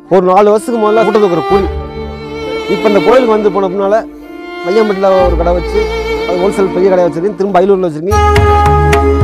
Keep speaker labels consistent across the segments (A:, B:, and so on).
A: ஒரு நாலு வருஷத்துக்கு முதல்ல கூட்ட தூக்குற கூலி இப்போ இந்த கோயிலுக்கு வந்து போனதுனால மையம்பட்டியில் ஒரு கடை வச்சு அது ஹோல்சேல் பெரிய கடை வச்சிருக்கீங்க திரும்ப அயலூரில் வச்சிருக்கீங்க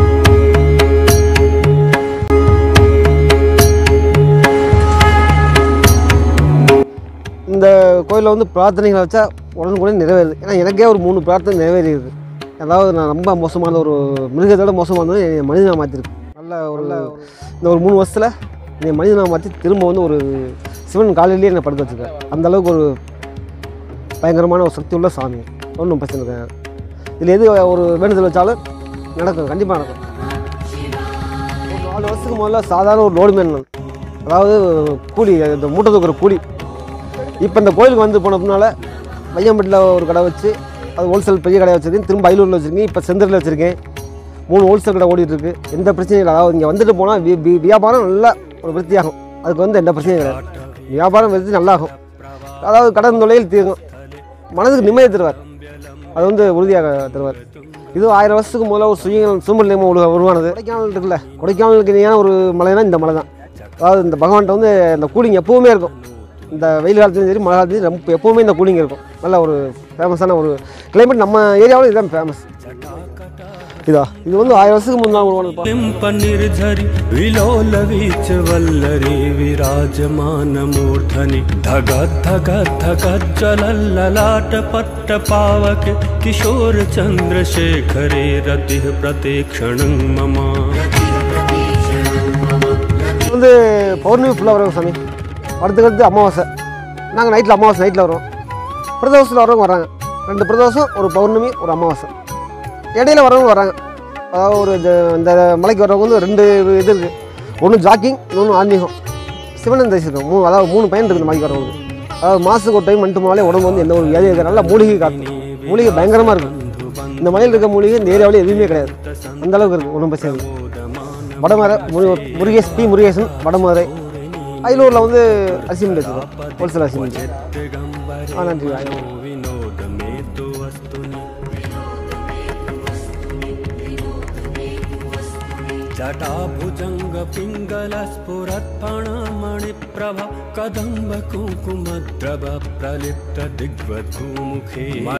A: இந்த கோயிலில் வந்து பிரார்த்தனைகளை வச்சா உடனுக்குடனே நிறைவேறுது ஏன்னா எனக்கே ஒரு மூணு பிரார்த்தனை நிறைவேறியிருக்கு அதாவது நான் ரொம்ப மோசமான ஒரு மிருகத்தோட மோசமானது என் மனிதனாக மாற்றிருக்கு நல்ல ஒரு இந்த ஒரு மூணு வருஷத்தில் என் மனிதனாக மாற்றி திரும்ப வந்து ஒரு சிவன் காலையிலேயே என்னை படுக்க வச்சுருக்கேன் அந்த அளவுக்கு ஒரு பயங்கரமான ஒரு சக்தி உள்ள சாமி ஒன்றும் பிரச்சனை கிடையாது இதில் எது ஒரு வேண்டுதல் வச்சாலும் நடக்கும் கண்டிப்பாக நடக்கும் ஒரு நாலு வருஷத்துக்கு முதல்ல சாதாரண ஒரு லோடு மேன் நான் அதாவது கூலி இந்த மூட்டை தூக்குற கூலி இப்போ இந்த கோயிலுக்கு வந்து போனதுனால மையம்பட்டியில் ஒரு கடை வச்சு அது ஹோல்சேல் பெரிய கடை வச்சுருக்கேன் திரும்ப அயலூரில் வச்சுருக்கேன் இப்போ செந்தரில் வச்சுருக்கேன் மூணு ஹோல்சேல் கடை ஓடிட்டு இருக்கு எந்த பிரச்சனையும் இல்லை அதாவது இங்கே வந்துட்டு போனால் வி- வி- வியாபாரம் நல்லா ஒரு விருத்தியாகும் அதுக்கு வந்து எந்த பிரச்சனையும் கிடையாது வியாபாரம் விருத்தி நல்லாகும் அதாவது கடன் தொலையில் தீரும் மனதுக்கு நிம்மதி தருவார் அது வந்து உறுதியாக தருவார் இது ஆயிரம் வருஷத்துக்கு முதல்ல ஒரு சுய சூழ்நிலையமாக உருவா உருவானது கொடைக்கானல் இருக்குல்ல கொடைக்கானலுக்கு இணையான ஒரு மலைனா இந்த மலை தான் அதாவது இந்த பகவான்கிட்ட வந்து இந்த கூலிங் எப்பவுமே இருக்கும் இந்த வெயில் காலத்துலையும் சரி மழை காலத்துலையும் ரொம்ப எப்பவுமே இந்த கூலிங் இருக்கும் நல்ல ஒரு ஃபேமஸான ஒரு கிளைமேட் நம்ம ஏரியாவில் இதுதான் ஃபேமஸ் இதா இது வந்து ஆயிரம் வருஷத்துக்கு முன்னாள் உருவானது
B: निर्झरि विलोल वीच वल्लरी विराजमान मूर्धनि धगत् धगत् धगत् ज्वलल्ललाट पट्ट पावक किशोर चन्द्रशेखरे रतिः प्रतीक्षणं मम
A: இது வந்து பௌர்ணமி ஃபுல்லாக வரும் சாமி அடுத்துக்கு அடுத்து அமாவாசை நாங்கள் நைட்டில் அமாவாசை நைட்டில் வருவோம் பிரதோஷத்தில் வரவங்க வராங்க ரெண்டு பிரதோஷம் ஒரு பௌர்ணமி ஒரு அமாவாசை இடையில வரவங்க வராங்க அதாவது ஒரு இந்த இந்த மலைக்கு வரவங்க வந்து ரெண்டு இது இருக்குது ஒன்று ஜாக்கிங் இன்னொன்று ஆன்மீகம் சிவனன் தரிசிருக்கோம் மூணு அதாவது மூணு பயன் இருக்குது இந்த மலைக்கு வரவங்க அதாவது மாதத்துக்கு ஒரு டைம் மட்டும் போனாலே உடம்பு வந்து எந்த ஒரு வியாதி இருக்காது நல்லா மூலிகை காட்டும் மூலிகை பயங்கரமாக இருக்கும் இந்த மலையில் இருக்க மூலிகை இந்த ஏரியாவில் எதுவுமே கிடையாது அந்த அளவுக்கு இருக்குது ஒன்றும் பிரச்சனை இல்லை வடமதுரை முரு முருகேஷ் பி முருகேசன் வடமதுரை அயலூரில் வந்து அரிசி மண்டி வச்சுருக்கோம் ஹோல்சேல் அரிசி மண்டி ஆ நன்றி வாங்க.
B: विनोदमेतु वस्तुनि जटाभुजङ्ग पिङ्गलस्फुरत्फणमणिप्रभ कदम्ब कुङ्कुमद्रव प्रलिप्त दिग्वधूमुखे